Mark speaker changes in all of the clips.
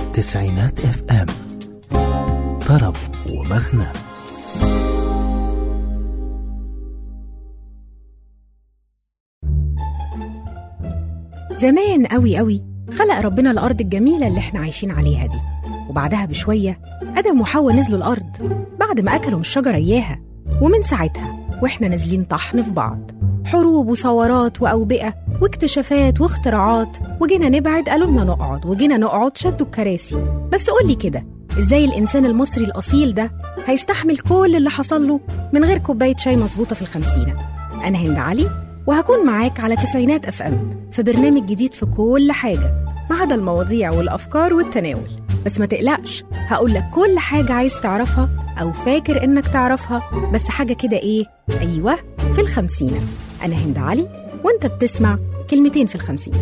Speaker 1: تسعينات اف ام طرب ومغنى
Speaker 2: زمان قوي قوي خلق ربنا الأرض الجميلة اللي احنا عايشين عليها دي وبعدها بشوية آدم وحواء نزلوا الأرض بعد ما أكلوا من الشجرة إياها ومن ساعتها وإحنا نازلين طحن في بعض حروب وثورات وأوبئة واكتشافات واختراعات وجينا نبعد قالوا لنا نقعد وجينا نقعد شدوا الكراسي بس قولي كده إزاي الإنسان المصري الأصيل ده هيستحمل كل اللي حصل له من غير كوباية شاي مظبوطة في الخمسينة أنا هند علي وهكون معاك على تسعينات اف ام في برنامج جديد في كل حاجه ما عدا المواضيع والافكار والتناول بس ما تقلقش هقول لك كل حاجه عايز تعرفها او فاكر انك تعرفها بس حاجه كده ايه ايوه في الخمسينه انا هند علي وانت بتسمع كلمتين في الخمسينه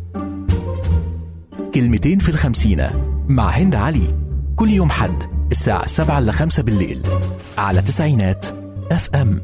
Speaker 3: كلمتين في الخمسينة مع هند علي كل يوم حد الساعة سبعة إلا خمسة بالليل على تسعينات اف ام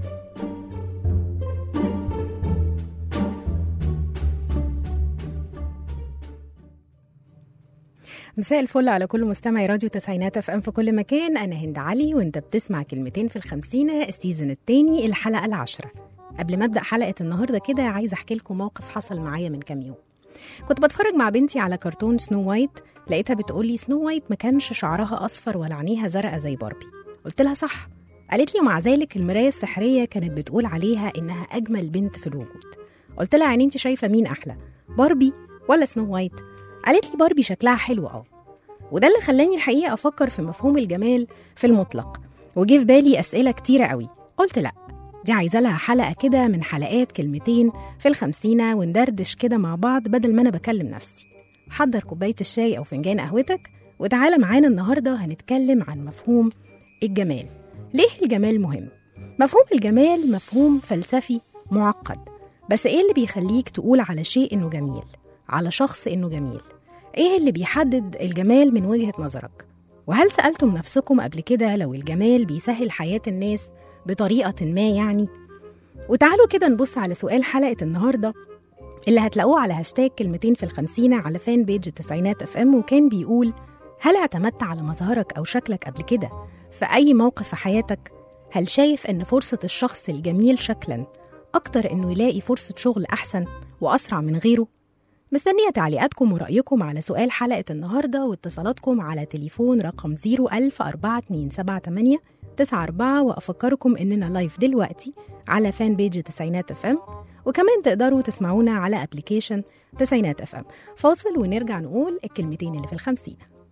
Speaker 2: مساء الفل على كل مستمعي راديو تسعينات اف ام في كل مكان انا هند علي وانت بتسمع كلمتين في الخمسينة السيزون التاني الحلقة العاشرة قبل ما ابدا حلقة النهاردة كده عايزة احكي لكم موقف حصل معايا من كام يوم كنت بتفرج مع بنتي على كرتون سنو وايت لقيتها بتقولي سنو وايت ما كانش شعرها اصفر ولا عينيها زرقاء زي باربي قلت لها صح قالت لي ومع ذلك المرايه السحريه كانت بتقول عليها انها اجمل بنت في الوجود قلت لها يعني انت شايفه مين احلى باربي ولا سنو وايت قالت لي باربي شكلها حلو اه وده اللي خلاني الحقيقه افكر في مفهوم الجمال في المطلق وجه في بالي اسئله كتيره قوي قلت لا دي عايزه لها حلقه كده من حلقات كلمتين في الخمسينه وندردش كده مع بعض بدل ما انا بكلم نفسي حضر كوبايه الشاي او فنجان قهوتك وتعالى معانا النهارده هنتكلم عن مفهوم الجمال ليه الجمال مهم مفهوم الجمال مفهوم فلسفي معقد بس ايه اللي بيخليك تقول على شيء انه جميل على شخص انه جميل ايه اللي بيحدد الجمال من وجهة نظرك وهل سألتم نفسكم قبل كده لو الجمال بيسهل حياة الناس بطريقة ما يعني وتعالوا كده نبص على سؤال حلقة النهاردة اللي هتلاقوه على هاشتاج كلمتين في الخمسينة على فان بيج التسعينات اف ام وكان بيقول هل اعتمدت على مظهرك أو شكلك قبل كده في أي موقف في حياتك؟ هل شايف إن فرصة الشخص الجميل شكلا أكتر إنه يلاقي فرصة شغل أحسن وأسرع من غيره؟ مستنية تعليقاتكم ورأيكم على سؤال حلقة النهاردة واتصالاتكم على تليفون رقم 0104278 94 وأفكركم إننا لايف دلوقتي على فان بيج تسعينات اف ام وكمان تقدروا تسمعونا على ابلكيشن تسعينات اف ام فاصل ونرجع نقول الكلمتين اللي في الخمسين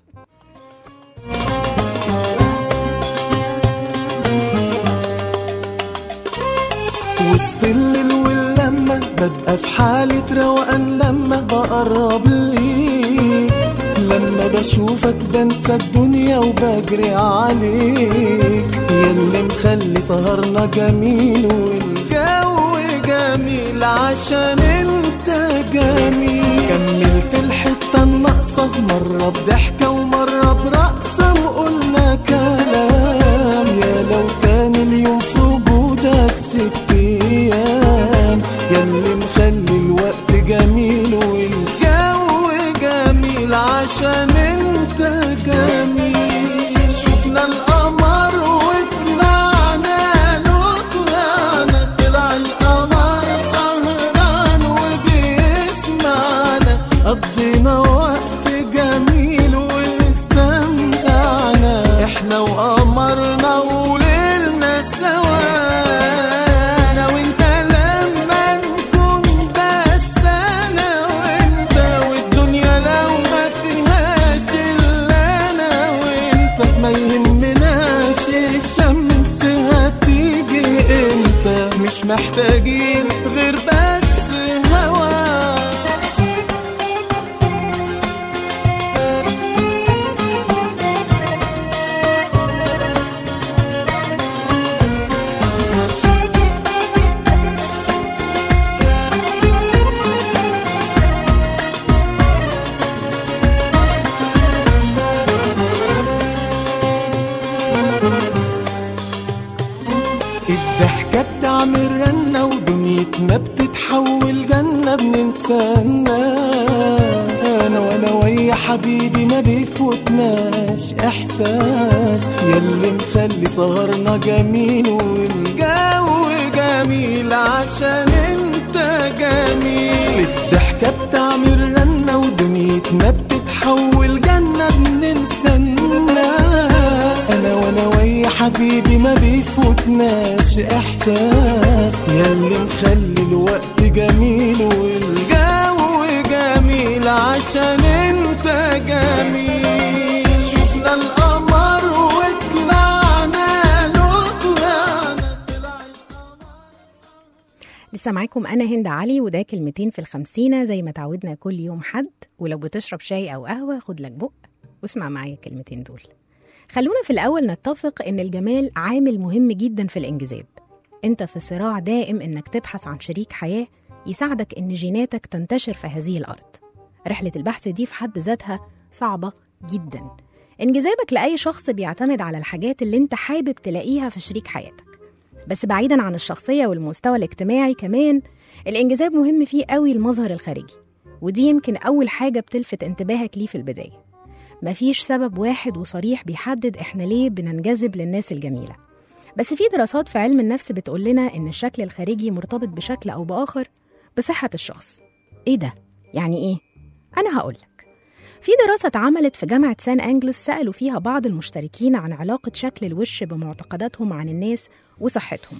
Speaker 4: وسط الليل واللمة ببقى في حالة روقان لما بقرب ليك لما بشوفك بنسى الدنيا وبجري عليك ياللي مخلي سهرنا جميل والجو جميل عشان انت جميل كملت الحتة الناقصة مرة بضحكة ومرة برقصة وقلنا كلام يا لو كان اليوم في وجودك ست ايام ياللي مخلي الوقت جميل والجو جميل عشان انت جميل شفنا القمر وطلعنا له طلعنا طلع القمر سهران وبيسمعنا قضينا وقت جميل واستمتعنا احنا وقمرنا وليلنا سوا انا وانت لما نكون بس انا وانت والدنيا لو ما فيهاش الا انا وانت ما يهمناش الشمس هتيجي امتى مش محتاجين غير بس هوا الضحكة بتعمل رنة ودنيتنا بتتحول جنة بننسى الناس أنا وأنا ويا حبيبي ما بيفوتناش احساس ياللي مخلي سهرنا جميل والجو جميل عشان انت جميل الضحكة بتعمل رنة ودنيتنا بتتحول جنة بننسى الناس انا وانا ويا حبيبي ما بيفوتناش احساس ياللي مخلي الوقت جميل والجو جميل عشان انت جميل شفنا القمر وطلعنا له طلعنا طلع
Speaker 2: لسه معاكم أنا هند علي وده كلمتين في الخمسينة زي ما تعودنا كل يوم حد ولو بتشرب شاي أو قهوة خد لك بق واسمع معايا الكلمتين دول خلونا في الأول نتفق إن الجمال عامل مهم جدا في الانجذاب أنت في صراع دائم إنك تبحث عن شريك حياة يساعدك إن جيناتك تنتشر في هذه الأرض رحلة البحث دي في حد ذاتها صعبة جدا انجذابك لأي شخص بيعتمد على الحاجات اللي انت حابب تلاقيها في شريك حياتك بس بعيدا عن الشخصية والمستوى الاجتماعي كمان الانجذاب مهم فيه قوي المظهر الخارجي ودي يمكن أول حاجة بتلفت انتباهك ليه في البداية مفيش سبب واحد وصريح بيحدد احنا ليه بننجذب للناس الجميلة بس في دراسات في علم النفس بتقول لنا إن الشكل الخارجي مرتبط بشكل أو بآخر بصحة الشخص إيه ده؟ يعني إيه؟ أنا هقولك في دراسة اتعملت في جامعة سان أنجلس سألوا فيها بعض المشتركين عن علاقة شكل الوش بمعتقداتهم عن الناس وصحتهم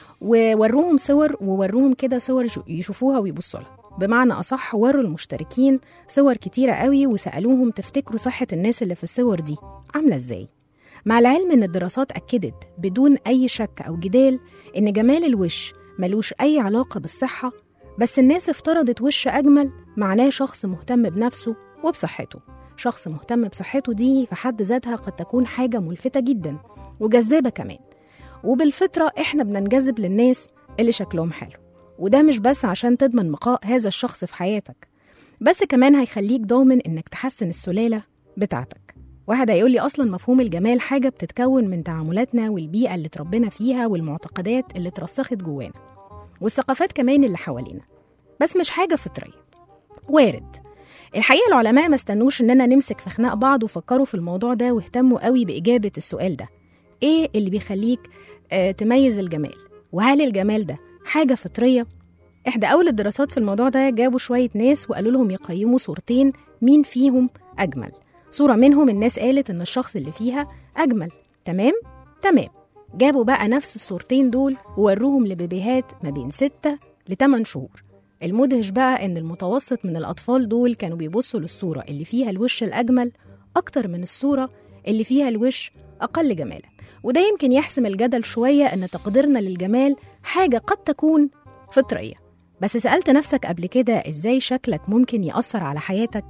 Speaker 2: ووروهم صور ووروهم كده صور يشو- يشوفوها ويبصوا لها بمعنى أصح وروا المشتركين صور كتيرة قوي وسألوهم تفتكروا صحة الناس اللي في الصور دي عاملة إزاي مع العلم إن الدراسات أكدت بدون أي شك أو جدال إن جمال الوش ملوش أي علاقة بالصحة بس الناس افترضت وش أجمل معناه شخص مهتم بنفسه وبصحته شخص مهتم بصحته دي في حد ذاتها قد تكون حاجة ملفتة جدا وجذابة كمان وبالفطرة إحنا بننجذب للناس اللي شكلهم حلو وده مش بس عشان تضمن بقاء هذا الشخص في حياتك بس كمان هيخليك ضامن إنك تحسن السلالة بتاعتك واحد هيقول لي أصلا مفهوم الجمال حاجة بتتكون من تعاملاتنا والبيئة اللي اتربينا فيها والمعتقدات اللي اترسخت جوانا والثقافات كمان اللي حوالينا بس مش حاجة فطرية وارد الحقيقة العلماء ما استنوش إننا نمسك في خناق بعض وفكروا في الموضوع ده واهتموا قوي بإجابة السؤال ده إيه اللي بيخليك آه تميز الجمال وهل الجمال ده حاجة فطرية إحدى أول الدراسات في الموضوع ده جابوا شوية ناس وقالوا لهم يقيموا صورتين مين فيهم أجمل صورة منهم الناس قالت إن الشخص اللي فيها أجمل تمام؟ تمام جابوا بقى نفس الصورتين دول ووروهم لبيبيهات ما بين ستة لتمن شهور المدهش بقى إن المتوسط من الأطفال دول كانوا بيبصوا للصورة اللي فيها الوش الأجمل أكتر من الصورة اللي فيها الوش أقل جمالا وده يمكن يحسم الجدل شوية إن تقديرنا للجمال حاجة قد تكون فطرية بس سألت نفسك قبل كده إزاي شكلك ممكن يأثر على حياتك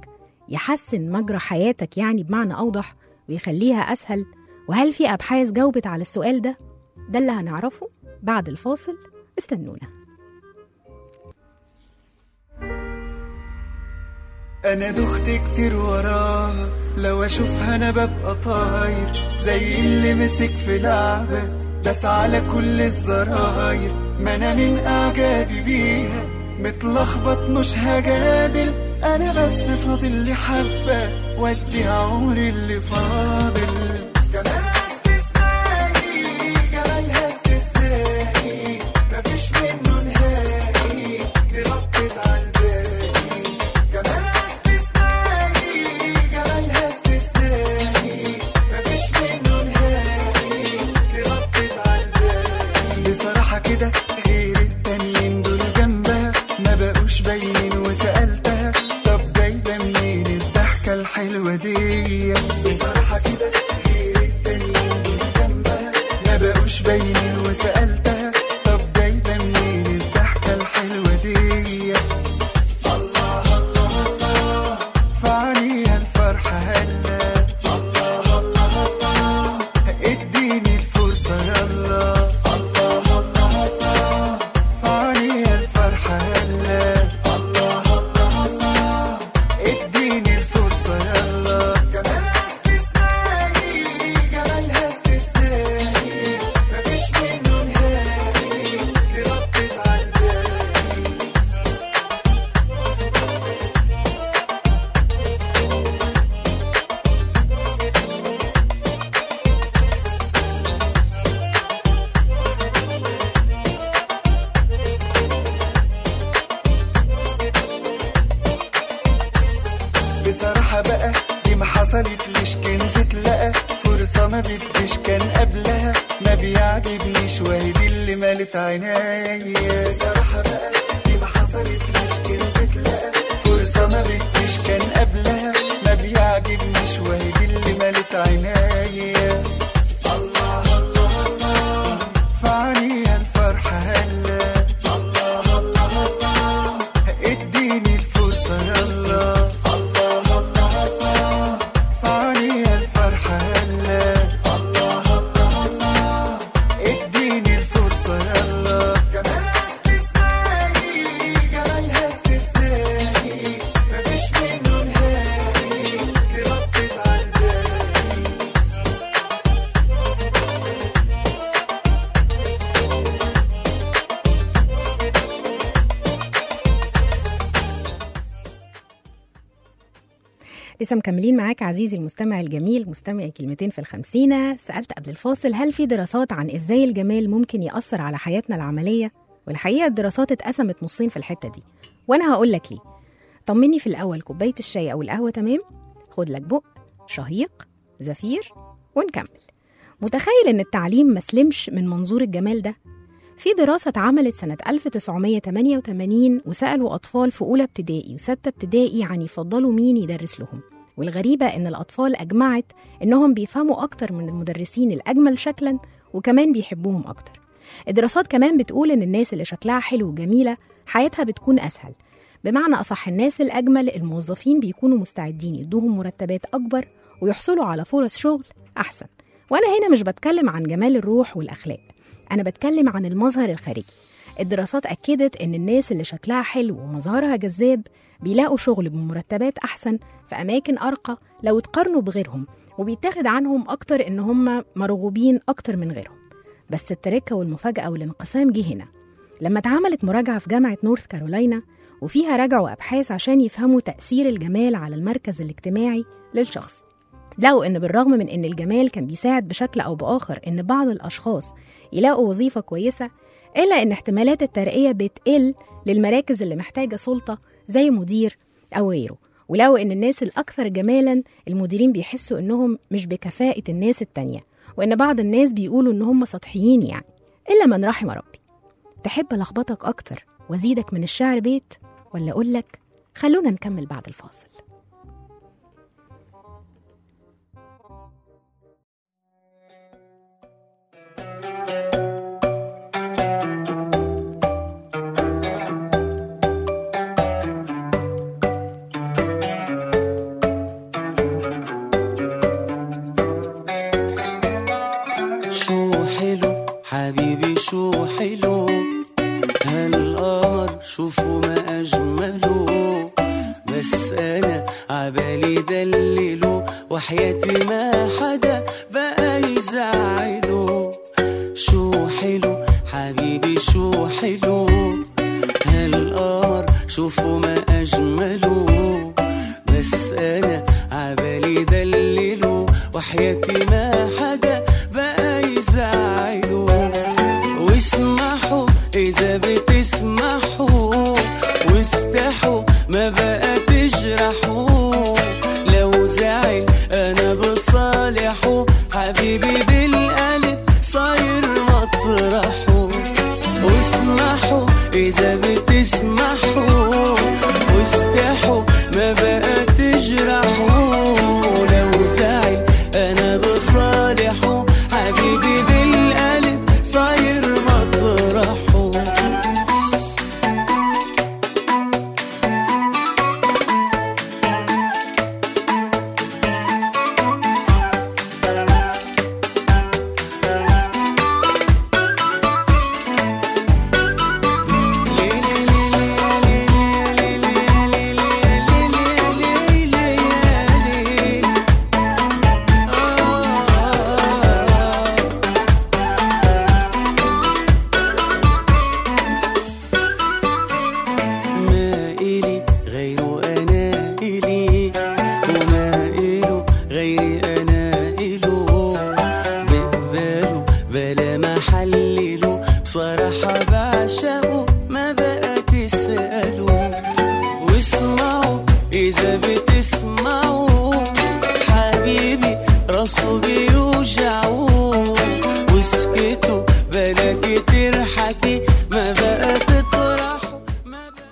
Speaker 2: يحسن مجرى حياتك يعني بمعنى أوضح ويخليها أسهل وهل في أبحاث جاوبت على السؤال ده؟ ده اللي هنعرفه بعد الفاصل استنونا
Speaker 4: انا دخت كتير وراها لو اشوفها انا ببقى طاير زي اللي مسك في لعبة داس على كل الزراير ما انا من اعجابي بيها متلخبط مش هجادل انا بس فاضل لي حبة وادي عمري اللي فاضل جمالها استثنائي جمالها استثنائي مفيش منه نهائي دي ردت عالباقي جمالها استثنائي جمالها استثنائي مفيش منه نهائي دي ردت عالباقي بصراحة كده غير التانيين دول جنبها ما بقوش باينين وسألتها طب جايبة منين الضحكة الحلوة دي بصراحة كده غير التانيين دول جنبها ما بقوش باينين وسألتها طب جايبة منين الضحكة الحلوة دي الله الله الله فعليها الفرحة هلا الله الله الله اديني الفرصة يلا الله الله الله فعليها الفرحة هلا الله الله الله اديني الفرصة يلا جمالها استثنائي جمالها استثنائي مفيش منه نهائي دي ردت عالباقي بصراحة بقى دي ما حصلتليش كنز اتلقى فرصة ما بديش كان قبلها ما بيعجبنيش وهي دي اللي مالت عينيا بصراحة بقى دي ما حصلتليش كنز اتلقى فرصة ما بديش كان قبلها ما بيعجبنيش وهي دي اللي مالت عينيا الله الله الله فعليها الفرحة هلا الله الله الله اديني الفرصة يلا الله الله الله فعليها الفرحة هلا الله الله الله اديني الفرصة يلا جمالها استثنائي جمالها استثنائي مفيش منه نهائي دي ربت عالباقي
Speaker 2: لسه مكملين معاك عزيزي المستمع الجميل مستمعي كلمتين في الخمسينة سألت قبل الفاصل هل في دراسات عن إزاي الجمال ممكن يأثر على حياتنا العملية والحقيقة الدراسات اتقسمت نصين في الحتة دي وأنا هقول لك ليه طمني في الأول كوباية الشاي أو القهوة تمام خد لك بق شهيق زفير ونكمل متخيل إن التعليم مسلمش من منظور الجمال ده في دراسة اتعملت سنة 1988 وسألوا أطفال في أولى ابتدائي وستة ابتدائي عن يفضلوا مين يدرس لهم والغريبة إن الأطفال أجمعت إنهم بيفهموا أكتر من المدرسين الأجمل شكلا وكمان بيحبوهم أكتر الدراسات كمان بتقول إن الناس اللي شكلها حلو وجميلة حياتها بتكون أسهل بمعنى أصح الناس الأجمل الموظفين بيكونوا مستعدين يدوهم مرتبات أكبر ويحصلوا على فرص شغل أحسن وأنا هنا مش بتكلم عن جمال الروح والأخلاق أنا بتكلم عن المظهر الخارجي الدراسات أكدت إن الناس اللي شكلها حلو ومظهرها جذاب بيلاقوا شغل بمرتبات أحسن في أماكن أرقى لو اتقارنوا بغيرهم وبيتاخد عنهم أكتر إن هم مرغوبين أكتر من غيرهم بس التركة والمفاجأة والانقسام جه هنا لما اتعملت مراجعة في جامعة نورث كارولاينا وفيها راجعوا أبحاث عشان يفهموا تأثير الجمال على المركز الاجتماعي للشخص لقوا إن بالرغم من إن الجمال كان بيساعد بشكل أو بآخر إن بعض الأشخاص يلاقوا وظيفة كويسة إلا إن احتمالات الترقية بتقل للمراكز اللي محتاجة سلطة زي مدير أو غيره ولقوا إن الناس الأكثر جمالا المديرين بيحسوا إنهم مش بكفاءة الناس التانية وإن بعض الناس بيقولوا إن هم سطحيين يعني إلا من رحم ربي تحب لخبطك أكتر وزيدك من الشعر بيت ولا أقولك خلونا نكمل بعد الفاصل
Speaker 5: شو حلو حبيبي شو حلو هالقمر شوفوا ما أجمله بس أنا عبالي دلله وحياتي ما حدا بقى يزعله شو حلو حبيبي شو حلو هالقمر شوفوا ما أجمله بس أنا عبالي دلله وحياتي ما حدا بقى يزعله واسمحوا إذا بتسمحوا واستحوا ما بقى تجرحوا لو زعل أنا بصالحه حبيبي بالقلب صاير مطرحه واسمحوا إذا بتسمحوا واستحوا ما بقى تجرحوا لو زعل أنا بصالحه حبيبي بالقلب صاير مطرحه تسمعوا حبيبي راسه بيوجعوا واسكتوا بلا كتير حكي ما بقى تطرحوا ما بقى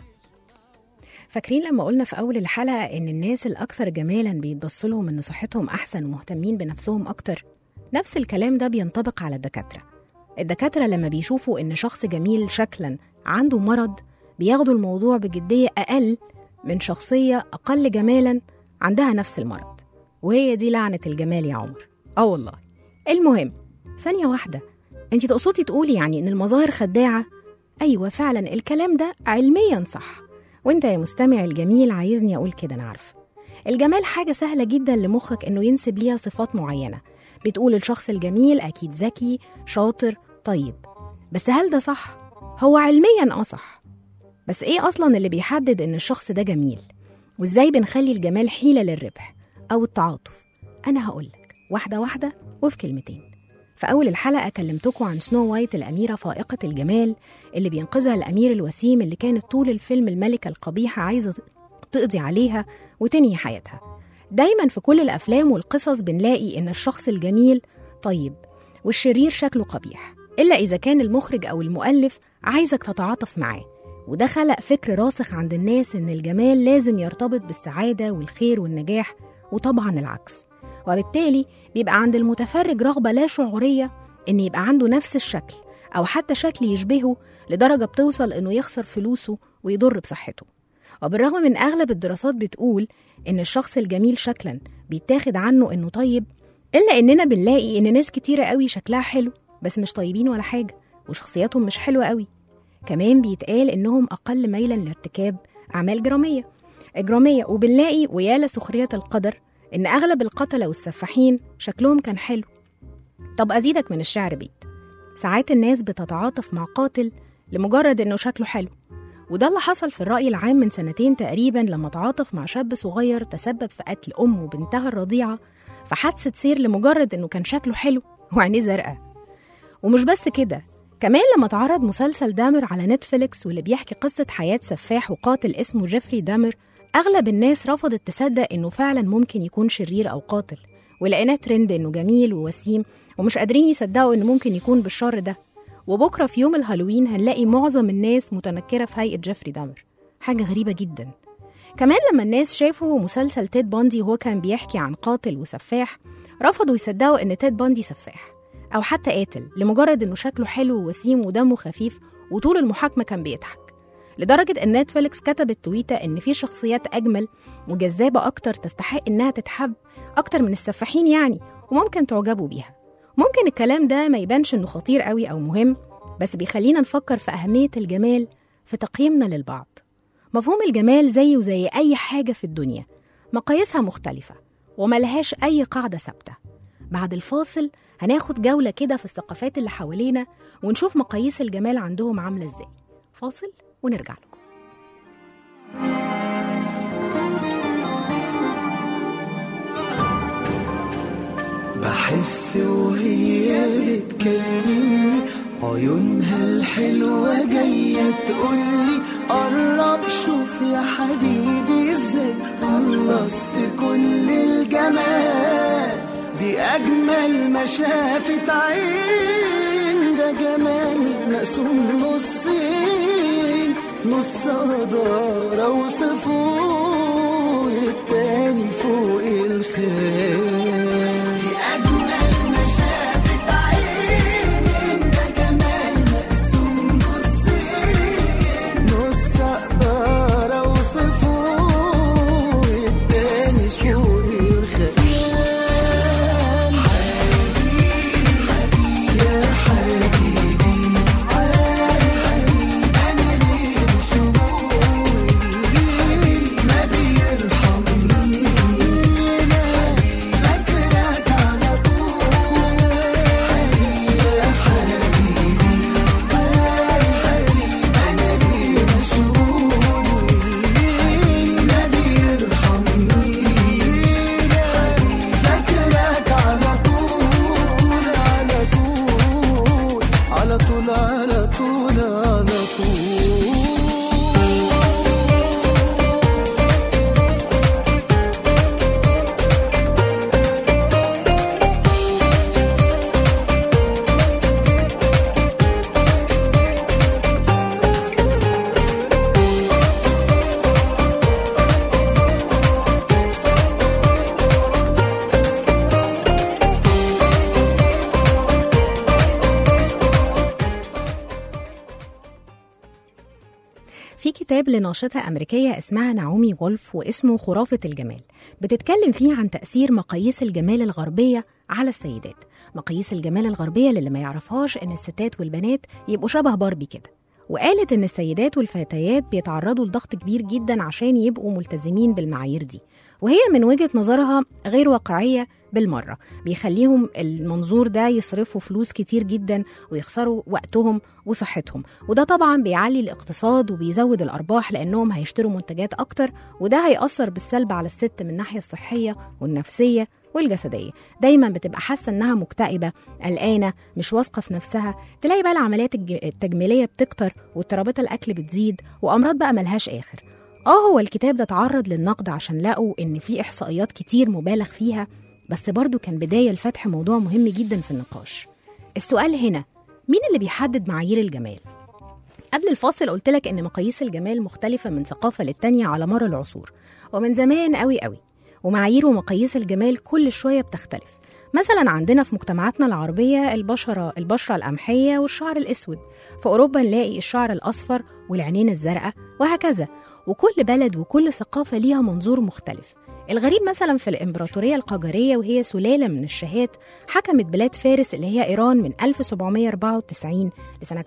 Speaker 2: فاكرين لما قلنا في أول الحلقة إن الناس الأكثر جمالا بيتبص لهم إن صحتهم أحسن ومهتمين بنفسهم أكتر؟ نفس الكلام ده بينطبق على الدكاترة. الدكاترة لما بيشوفوا إن شخص جميل شكلا عنده مرض بياخدوا الموضوع بجدية أقل من شخصية أقل جمالا عندها نفس المرض. وهي دي لعنة الجمال يا عمر. آه والله. المهم ثانية واحدة أنت تقصدي تقولي يعني إن المظاهر خداعة؟ أيوة فعلا الكلام ده علميا صح. وانت يا مستمع الجميل عايزني اقول كده انا عارفه الجمال حاجه سهله جدا لمخك انه ينسب ليها صفات معينه بتقول الشخص الجميل اكيد ذكي شاطر طيب بس هل ده صح هو علميا اه صح بس ايه اصلا اللي بيحدد ان الشخص ده جميل وازاي بنخلي الجمال حيله للربح او التعاطف انا هقولك واحده واحده وفي كلمتين في أول الحلقة كلمتكم عن سنو وايت الأميرة فائقة الجمال اللي بينقذها الأمير الوسيم اللي كانت طول الفيلم الملكة القبيحة عايزة تقضي عليها وتنهي حياتها دايما في كل الأفلام والقصص بنلاقي إن الشخص الجميل طيب والشرير شكله قبيح إلا إذا كان المخرج أو المؤلف عايزك تتعاطف معاه وده خلق فكر راسخ عند الناس إن الجمال لازم يرتبط بالسعادة والخير والنجاح وطبعا العكس وبالتالي بيبقى عند المتفرج رغبة لا شعورية إن يبقى عنده نفس الشكل أو حتى شكل يشبهه لدرجة بتوصل إنه يخسر فلوسه ويضر بصحته وبالرغم من أغلب الدراسات بتقول إن الشخص الجميل شكلا بيتاخد عنه إنه طيب إلا إننا بنلاقي إن ناس كتيرة قوي شكلها حلو بس مش طيبين ولا حاجة وشخصياتهم مش حلوة قوي كمان بيتقال إنهم أقل ميلا لارتكاب أعمال جرامية إجرامية وبنلاقي ويا لسخرية القدر إن أغلب القتلة والسفاحين شكلهم كان حلو طب أزيدك من الشعر بيت ساعات الناس بتتعاطف مع قاتل لمجرد إنه شكله حلو وده اللي حصل في الرأي العام من سنتين تقريبا لما تعاطف مع شاب صغير تسبب في قتل أمه وبنتها الرضيعة في حادثة سير لمجرد إنه كان شكله حلو وعينيه زرقاء ومش بس كده كمان لما اتعرض مسلسل دامر على نتفليكس واللي بيحكي قصة حياة سفاح وقاتل اسمه جيفري دامر أغلب الناس رفضت تصدق إنه فعلا ممكن يكون شرير أو قاتل ولقيناه ترند إنه جميل ووسيم ومش قادرين يصدقوا إنه ممكن يكون بالشر ده وبكرة في يوم الهالوين هنلاقي معظم الناس متنكرة في هيئة جيفري دامر حاجة غريبة جدا كمان لما الناس شافوا مسلسل تيد باندي وهو كان بيحكي عن قاتل وسفاح رفضوا يصدقوا إن تيد باندي سفاح أو حتى قاتل لمجرد إنه شكله حلو ووسيم ودمه خفيف وطول المحاكمة كان بيضحك لدرجة إن نتفليكس كتبت تويتة إن في شخصيات أجمل وجذابة أكتر تستحق إنها تتحب أكتر من السفاحين يعني وممكن تعجبوا بيها ممكن الكلام ده ما يبانش إنه خطير قوي أو مهم بس بيخلينا نفكر في أهمية الجمال في تقييمنا للبعض مفهوم الجمال زيه زي أي حاجة في الدنيا مقاييسها مختلفة وملهاش أي قاعدة ثابتة بعد الفاصل هناخد جولة كده في الثقافات اللي حوالينا ونشوف مقاييس الجمال عندهم عاملة ازاي فاصل ونرجع لكم
Speaker 4: بحس وهي بتكلمني عيونها الحلوة جاية تقولي قرب شوف يا حبيبي ازاي خلصت كل الجمال دي أجمل ما شافت عين ده جمال مقسوم نصين نص قدارة وصفوه التاني فوق الخيال دي أجمل ما شافت عين ده جمال مقسوم نصين نص قدارة وصفوه التاني فوق الخيال يا حبيبي أنا ليه شعوري ما بيجي
Speaker 2: كتاب لناشطة أمريكية اسمها نعومي وولف واسمه خرافة الجمال بتتكلم فيه عن تأثير مقاييس الجمال الغربية على السيدات مقاييس الجمال الغربية اللي ما يعرفهاش إن الستات والبنات يبقوا شبه باربي كده وقالت إن السيدات والفتيات بيتعرضوا لضغط كبير جدا عشان يبقوا ملتزمين بالمعايير دي وهي من وجهة نظرها غير واقعية بالمرة بيخليهم المنظور ده يصرفوا فلوس كتير جدا ويخسروا وقتهم وصحتهم وده طبعا بيعلي الاقتصاد وبيزود الأرباح لأنهم هيشتروا منتجات أكتر وده هيأثر بالسلب على الست من الناحية الصحية والنفسية والجسدية دايما بتبقى حاسة إنها مكتئبة قلقانة مش واثقة في نفسها تلاقي بقى العمليات الج- التجميلية بتكتر واضطرابات الأكل بتزيد وأمراض بقى ملهاش آخر اه هو الكتاب ده اتعرض للنقد عشان لقوا ان في احصائيات كتير مبالغ فيها بس برضو كان بدايه لفتح موضوع مهم جدا في النقاش السؤال هنا مين اللي بيحدد معايير الجمال قبل الفاصل قلت لك ان مقاييس الجمال مختلفه من ثقافه للتانيه على مر العصور ومن زمان قوي قوي ومعايير ومقاييس الجمال كل شويه بتختلف مثلا عندنا في مجتمعاتنا العربيه البشره البشره القمحيه والشعر الاسود في اوروبا نلاقي الشعر الاصفر والعينين الزرقاء وهكذا وكل بلد وكل ثقافة ليها منظور مختلف الغريب مثلا في الإمبراطورية القاجارية وهي سلالة من الشهات حكمت بلاد فارس اللي هي إيران من 1794 لسنة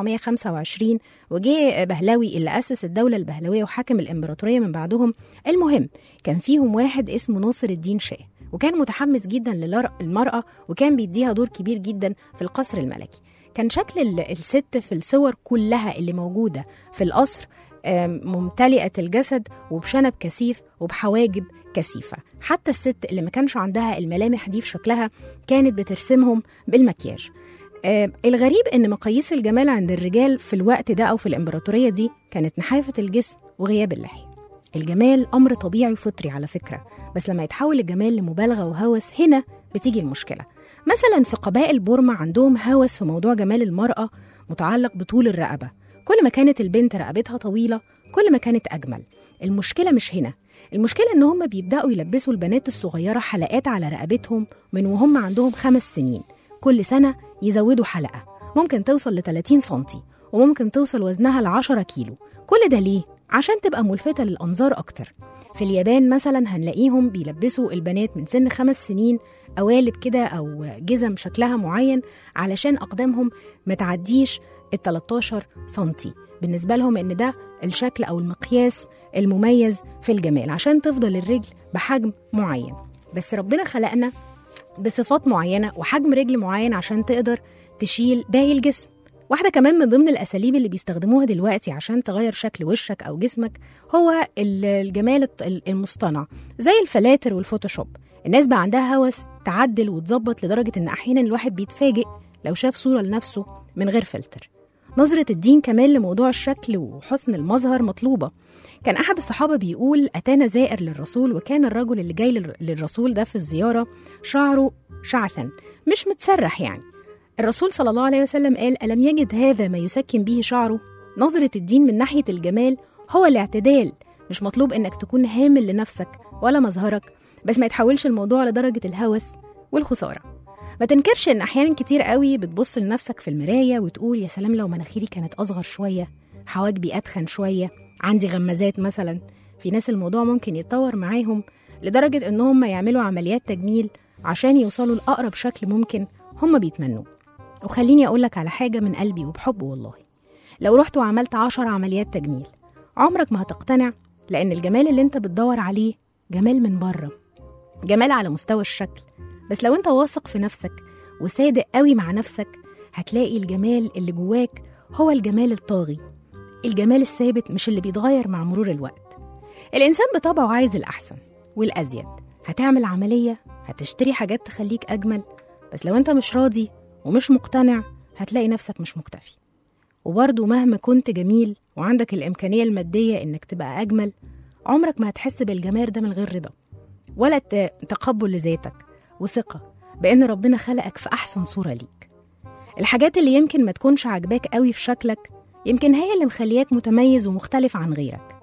Speaker 2: 1925 وجه بهلوي اللي أسس الدولة البهلوية وحكم الإمبراطورية من بعدهم المهم كان فيهم واحد اسمه ناصر الدين شاه وكان متحمس جدا للمرأة وكان بيديها دور كبير جدا في القصر الملكي كان شكل ال- الست في الصور كلها اللي موجودة في القصر آم، ممتلئة الجسد وبشنب كثيف وبحواجب كثيفة حتى الست اللي ما كانش عندها الملامح دي في شكلها كانت بترسمهم بالمكياج آم، الغريب ان مقاييس الجمال عند الرجال في الوقت ده او في الامبراطورية دي كانت نحافة الجسم وغياب اللحية الجمال امر طبيعي وفطري على فكرة بس لما يتحول الجمال لمبالغة وهوس هنا بتيجي المشكلة مثلا في قبائل بورما عندهم هوس في موضوع جمال المرأة متعلق بطول الرقبة كل ما كانت البنت رقبتها طويلة كل ما كانت أجمل المشكلة مش هنا المشكلة إن هم بيبدأوا يلبسوا البنات الصغيرة حلقات على رقبتهم من وهم عندهم خمس سنين كل سنة يزودوا حلقة ممكن توصل ل 30 سنتي وممكن توصل وزنها ل 10 كيلو كل ده ليه؟ عشان تبقى ملفتة للأنظار أكتر في اليابان مثلا هنلاقيهم بيلبسوا البنات من سن خمس سنين قوالب كده أو جزم شكلها معين علشان أقدامهم ما تعديش ال 13 سنتي بالنسبة لهم إن ده الشكل أو المقياس المميز في الجمال عشان تفضل الرجل بحجم معين بس ربنا خلقنا بصفات معينة وحجم رجل معين عشان تقدر تشيل باقي الجسم واحدة كمان من ضمن الأساليب اللي بيستخدموها دلوقتي عشان تغير شكل وشك أو جسمك هو ال- الجمال الط- المصطنع زي الفلاتر والفوتوشوب الناس بقى عندها هوس تعدل وتظبط لدرجة إن أحيانا الواحد بيتفاجئ لو شاف صورة لنفسه من غير فلتر نظرة الدين كمان لموضوع الشكل وحسن المظهر مطلوبة كان أحد الصحابة بيقول أتانا زائر للرسول وكان الرجل اللي جاي لل- للرسول ده في الزيارة شعره شعثا مش متسرح يعني الرسول صلى الله عليه وسلم قال ألم يجد هذا ما يسكن به شعره نظرة الدين من ناحية الجمال هو الاعتدال مش مطلوب إنك تكون هامل لنفسك ولا مظهرك بس ما يتحولش الموضوع لدرجة الهوس والخسارة ما تنكرش إن أحيانا كتير قوي بتبص لنفسك في المراية وتقول يا سلام لو مناخيري كانت أصغر شوية حواجبي أتخن شوية عندي غمازات مثلا في ناس الموضوع ممكن يتطور معاهم لدرجة إنهم يعملوا عمليات تجميل عشان يوصلوا لأقرب شكل ممكن هم بيتمنوه وخليني أقولك على حاجة من قلبي وبحب والله لو رحت وعملت عشر عمليات تجميل عمرك ما هتقتنع لأن الجمال اللي انت بتدور عليه جمال من بره جمال على مستوى الشكل بس لو انت واثق في نفسك وصادق قوي مع نفسك هتلاقي الجمال اللي جواك هو الجمال الطاغي الجمال الثابت مش اللي بيتغير مع مرور الوقت الإنسان بطبعه عايز الأحسن والأزيد هتعمل عملية هتشتري حاجات تخليك أجمل بس لو انت مش راضي ومش مقتنع هتلاقي نفسك مش مكتفي وبرضه مهما كنت جميل وعندك الإمكانية المادية إنك تبقى أجمل عمرك ما هتحس بالجمال ده من غير رضا ولا ت- تقبل لذاتك وثقة بإن ربنا خلقك في أحسن صورة ليك الحاجات اللي يمكن ما تكونش عاجباك قوي في شكلك يمكن هي اللي مخلياك متميز ومختلف عن غيرك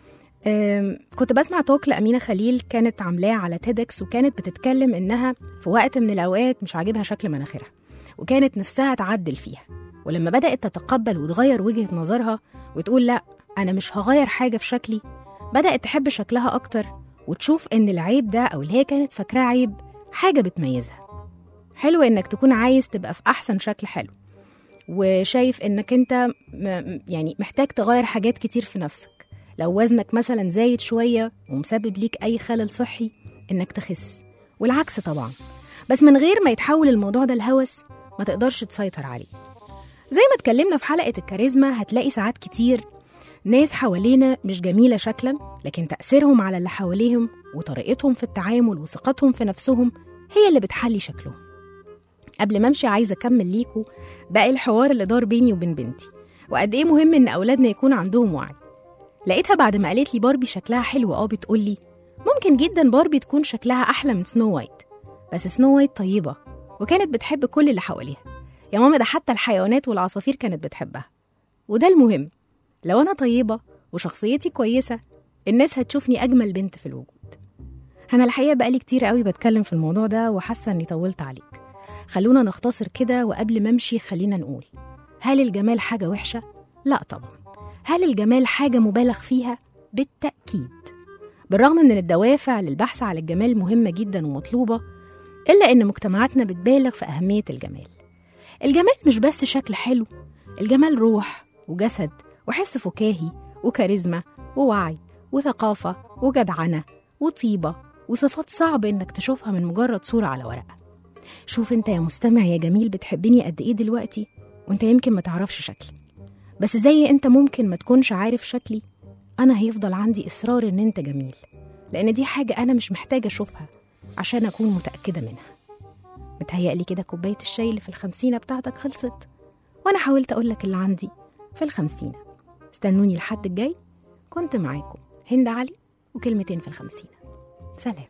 Speaker 2: أم، كنت بسمع توك لأمينة خليل كانت عاملاه على تيدكس وكانت بتتكلم إنها في وقت من الأوقات مش عاجبها شكل مناخيرها وكانت نفسها تعدل فيها ولما بدأت تتقبل وتغير وجهة نظرها وتقول لا أنا مش هغير حاجة في شكلي بدأت تحب شكلها أكتر وتشوف إن العيب ده أو اللي هي كانت فاكراه عيب حاجة بتميزها حلو إنك تكون عايز تبقى في أحسن شكل حلو وشايف إنك أنت م- يعني محتاج تغير حاجات كتير في نفسك لو وزنك مثلا زايد شوية ومسبب ليك أي خلل صحي إنك تخس والعكس طبعا بس من غير ما يتحول الموضوع ده لهوس ما تقدرش تسيطر عليه زي ما اتكلمنا في حلقة الكاريزما هتلاقي ساعات كتير ناس حوالينا مش جميلة شكلا لكن تأثيرهم على اللي حواليهم وطريقتهم في التعامل وثقتهم في نفسهم هي اللي بتحلي شكلهم قبل ما امشي عايزة أكمل ليكوا باقي الحوار اللي دار بيني وبين بنتي وقد إيه مهم إن أولادنا يكون عندهم وعي لقيتها بعد ما قالت لي باربي شكلها حلو اه بتقول لي ممكن جدا باربي تكون شكلها أحلى من سنو وايت بس سنو وايت طيبة وكانت بتحب كل اللي حواليها يا ماما ده حتى الحيوانات والعصافير كانت بتحبها وده المهم لو أنا طيبة وشخصيتي كويسة الناس هتشوفني أجمل بنت في الوجود أنا الحقيقة بقالي كتير قوي بتكلم في الموضوع ده وحاسة إني طولت عليك خلونا نختصر كده وقبل ما أمشي خلينا نقول هل الجمال حاجة وحشة؟ لا طبعا هل الجمال حاجة مبالغ فيها؟ بالتأكيد بالرغم من الدوافع للبحث على الجمال مهمة جدا ومطلوبة إلا إن مجتمعاتنا بتبالغ في أهمية الجمال الجمال مش بس شكل حلو الجمال روح وجسد وحس فكاهي وكاريزما ووعي وثقافة وجدعنة وطيبة وصفات صعب إنك تشوفها من مجرد صورة على ورقة شوف انت يا مستمع يا جميل بتحبني قد ايه دلوقتي وانت يمكن ما تعرفش شكلي بس زي انت ممكن ما تكونش عارف شكلي انا هيفضل عندي اصرار ان انت جميل لان دي حاجة انا مش محتاجة اشوفها عشان اكون متأكدة منها متهيألي كده كوباية الشاي اللي في الخمسينة بتاعتك خلصت وانا حاولت اقولك اللي عندي في الخمسينة استنوني الحد الجاي كنت معاكم هند علي وكلمتين في الخمسينة سلام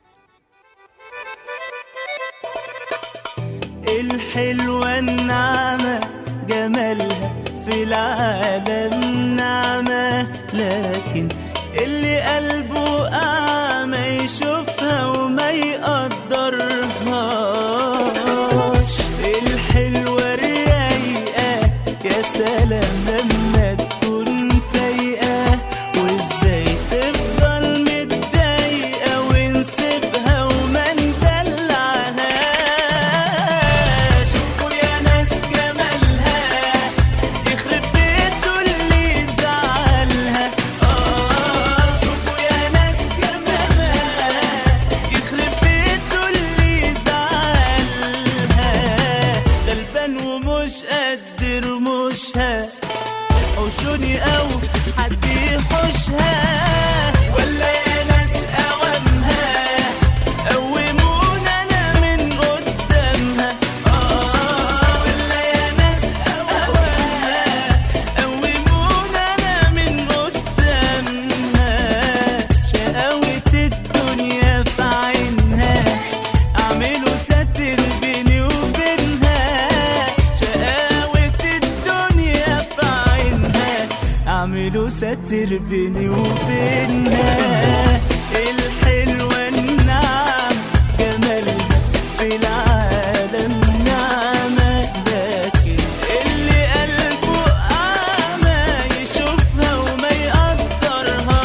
Speaker 5: الحلوة النعمة جمالها في العالم نعمة لكن اللي قلبه أعمى يشوفها وما يقدرهاش الحلوة الرايقة يا سلام لما تكون فايقة وازاي تفضل متضايقة ونسيبها وما ندلعهاش ويا ناس جمالها يخرب بيته اللي زعلها اه شوفوا يا ناس جمالها يخرب بيته اللي زعلها غلبان ومش قد رموشها حوشوني او حد يحوشها ولا يا ناس اوامها قومونا انا من قدامها اه ولا يا ناس اوامها قومونا انا من قدامها شقاوة الدنيا في عينها اعملوا ساتر بيني وبينها شقاوة الدنيا في عينها اعملوا ساتر بيني وبينها الحلوة النعم جمالها في العالم نعمة لكن اللي قلبه أعمى يشوفها وما يقدرها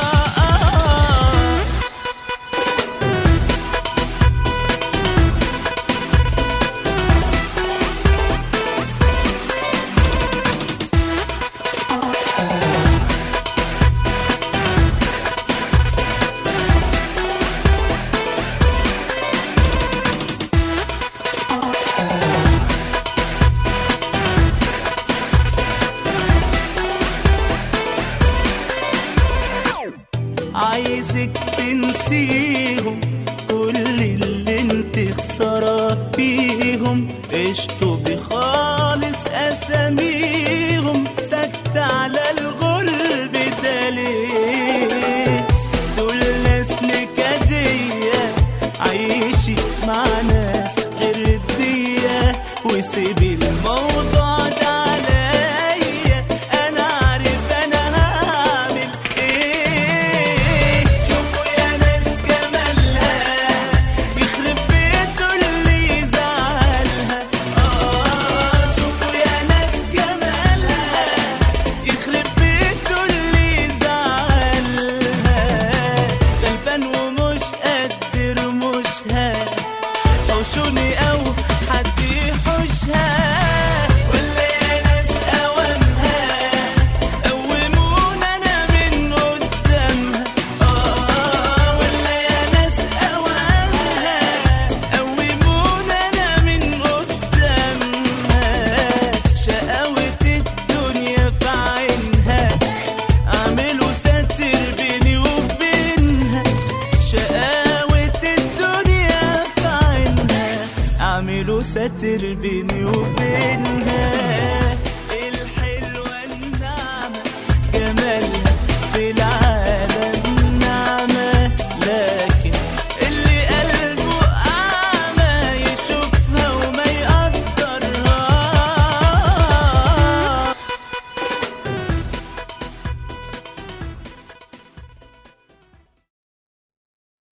Speaker 5: عايزك تنسيهم كل اللي انت خسارة فيهم اشطبي خالص اساميهم سكت على الغلب ده ليه دول ناس نكدية عيشي مع ناس غير دية وسيبي الموضوع ده عليا انا عارف انا هعمل ايه شوفوا يا ناس جمالها يخرب بيته اللي زعلها اه شوفوا يا ناس جمالها يخرب بيته كتير بيني